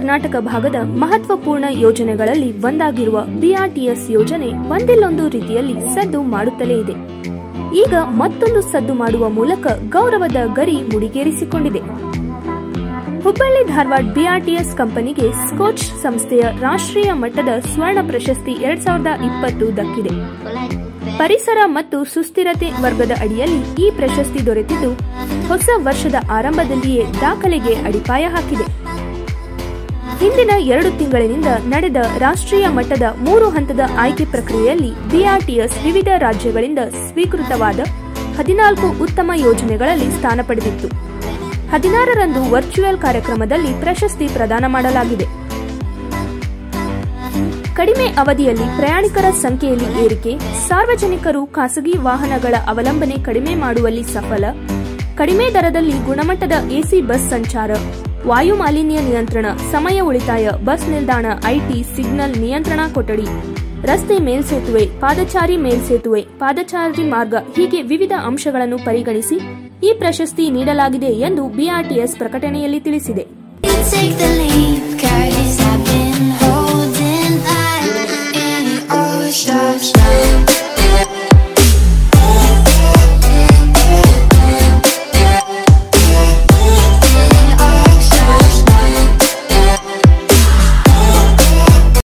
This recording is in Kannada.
ಕರ್ನಾಟಕ ಭಾಗದ ಮಹತ್ವಪೂರ್ಣ ಯೋಜನೆಗಳಲ್ಲಿ ಒಂದಾಗಿರುವ ಬಿಆರ್ಟಿಎಸ್ ಯೋಜನೆ ಒಂದಿಲ್ಲೊಂದು ರೀತಿಯಲ್ಲಿ ಸದ್ದು ಮಾಡುತ್ತಲೇ ಇದೆ ಈಗ ಮತ್ತೊಂದು ಸದ್ದು ಮಾಡುವ ಮೂಲಕ ಗೌರವದ ಗರಿ ಮುಡಿಗೇರಿಸಿಕೊಂಡಿದೆ ಹುಬ್ಬಳ್ಳಿ ಧಾರವಾಡ ಬಿಆರ್ಟಿಎಸ್ ಕಂಪನಿಗೆ ಸ್ಕೋಚ್ ಸಂಸ್ಥೆಯ ರಾಷ್ಟ್ರೀಯ ಮಟ್ಟದ ಸ್ವರ್ಣ ಪ್ರಶಸ್ತಿ ಎರಡ್ ಸಾವಿರದ ಇಪ್ಪತ್ತು ದಕ್ಕಿದೆ ಪರಿಸರ ಮತ್ತು ಸುಸ್ಥಿರತೆ ವರ್ಗದ ಅಡಿಯಲ್ಲಿ ಈ ಪ್ರಶಸ್ತಿ ದೊರೆತಿದ್ದು ಹೊಸ ವರ್ಷದ ಆರಂಭದಲ್ಲಿಯೇ ದಾಖಲೆಗೆ ಅಡಿಪಾಯ ಹಾಕಿದೆ ಹಿಂದಿನ ಎರಡು ತಿಂಗಳಿನಿಂದ ನಡೆದ ರಾಷ್ಟ್ರೀಯ ಮಟ್ಟದ ಮೂರು ಹಂತದ ಆಯ್ಕೆ ಪ್ರಕ್ರಿಯೆಯಲ್ಲಿ ಬಿಆರ್ಟಿಎಸ್ ವಿವಿಧ ರಾಜ್ಯಗಳಿಂದ ಸ್ವೀಕೃತವಾದ ಹದಿನಾಲ್ಕು ಉತ್ತಮ ಯೋಜನೆಗಳಲ್ಲಿ ಸ್ಥಾನ ಪಡೆದಿತ್ತು ಹದಿನಾರರಂದು ವರ್ಚುವಲ್ ಕಾರ್ಯಕ್ರಮದಲ್ಲಿ ಪ್ರಶಸ್ತಿ ಪ್ರದಾನ ಮಾಡಲಾಗಿದೆ ಕಡಿಮೆ ಅವಧಿಯಲ್ಲಿ ಪ್ರಯಾಣಿಕರ ಸಂಖ್ಯೆಯಲ್ಲಿ ಏರಿಕೆ ಸಾರ್ವಜನಿಕರು ಖಾಸಗಿ ವಾಹನಗಳ ಅವಲಂಬನೆ ಕಡಿಮೆ ಮಾಡುವಲ್ಲಿ ಸಫಲ ಕಡಿಮೆ ದರದಲ್ಲಿ ಗುಣಮಟ್ಟದ ಎಸಿ ಬಸ್ ಸಂಚಾರ ವಾಯು ಮಾಲಿನ್ಯ ನಿಯಂತ್ರಣ ಸಮಯ ಉಳಿತಾಯ ಬಸ್ ನಿಲ್ದಾಣ ಐಟಿ ಸಿಗ್ನಲ್ ನಿಯಂತ್ರಣಾ ಕೊಠಡಿ ರಸ್ತೆ ಮೇಲ್ಸೇತುವೆ ಪಾದಚಾರಿ ಮೇಲ್ಸೇತುವೆ ಪಾದಚಾರಿ ಮಾರ್ಗ ಹೀಗೆ ವಿವಿಧ ಅಂಶಗಳನ್ನು ಪರಿಗಣಿಸಿ ಈ ಪ್ರಶಸ್ತಿ ನೀಡಲಾಗಿದೆ ಎಂದು ಬಿಆರ್ಟಿಎಸ್ ಪ್ರಕಟಣೆಯಲ್ಲಿ ತಿಳಿಸಿದೆ Take the leap, cause I've been holding on. And it all stops now.